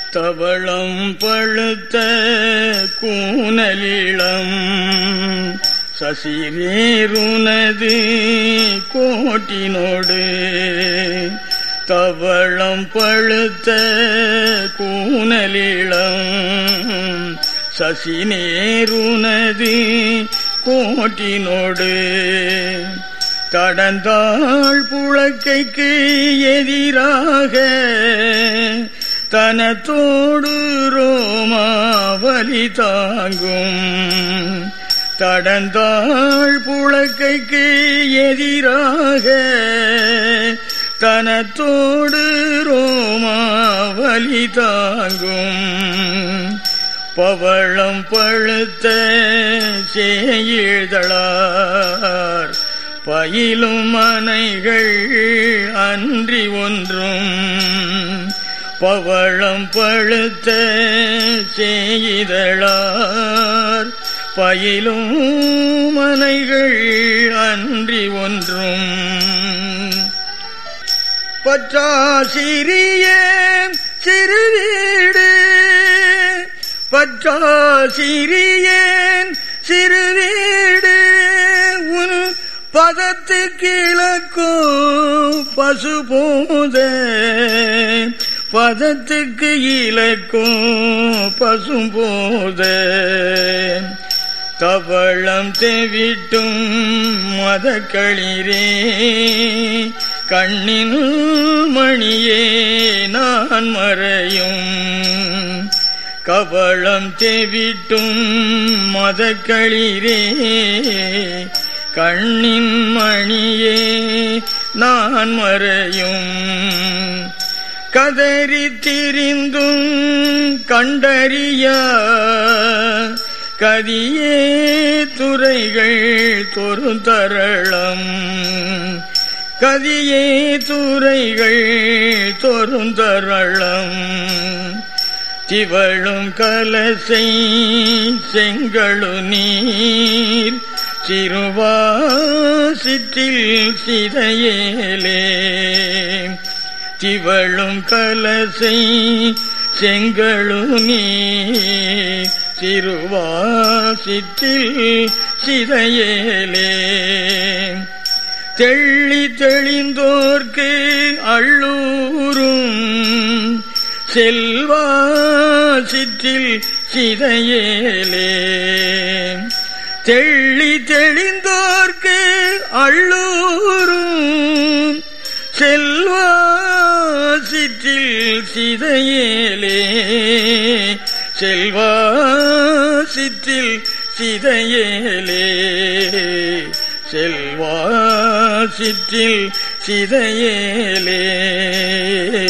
தவளம் பழுத்த கூனலிளம் சசிரேருனது கோட்டினோடு தவளம் பழுத்த கூனலிளம் சசினேருனது கோட்டினோடு தடந்தாள் புழக்கைக்கு எதிராக தனத்தோடு ரோமாவலி தாங்கும் தடந்தாள் புழக்கைக்கு எதிராக தனத்தோடு ரோமாவலி தாங்கும் பவளம் பழுத்த சேயிழ்தளார் பயிலும் மனைகள் அன்றி ஒன்றும் பவளம் பழுத்த செய்தளார் பயிலும் மனைகள் அன்றி ஒன்றும் பற்றா சிறிய சிறு வீடு பற்றா சிறியேன் சிறு வீடு உன் பதத்துக்கு இலக்கும் பசு போத பதத்துக்கு இலக்கும் பசும் போத தவளம் தெவிட்டும் மதக்களிரே கண்ணின் மணியே நான் மறையும் கவளம் தெவிட்டும் மதக்களிரே கண்ணின் மணியே நான் மறையும் கதறி திரிந்தும் கண்டறிய கதியே துறைகள் தொருந்தரளம் கதியே துறைகள் தொருந்தரளம் திவழும் கலசை செங்கழு நீர் சிறுவாசிற்றில் சிதையேலே திவழும் கலசை செங்கழு நீர் சிறுவாசிற்றில் சிதையேலே தெள்ளி தெளிந்தோர்க்கு அள்ளூரும் செல்வா சிற்றில் சிதையேலே தெள்ளி தெளிந்தோர்க்கு அள்ளூரும் செல்வா சிற்றில் சிதையேலே செல்வா சிற்றில் சிதையேலே செல்வா சிற்றில் சிதையேலே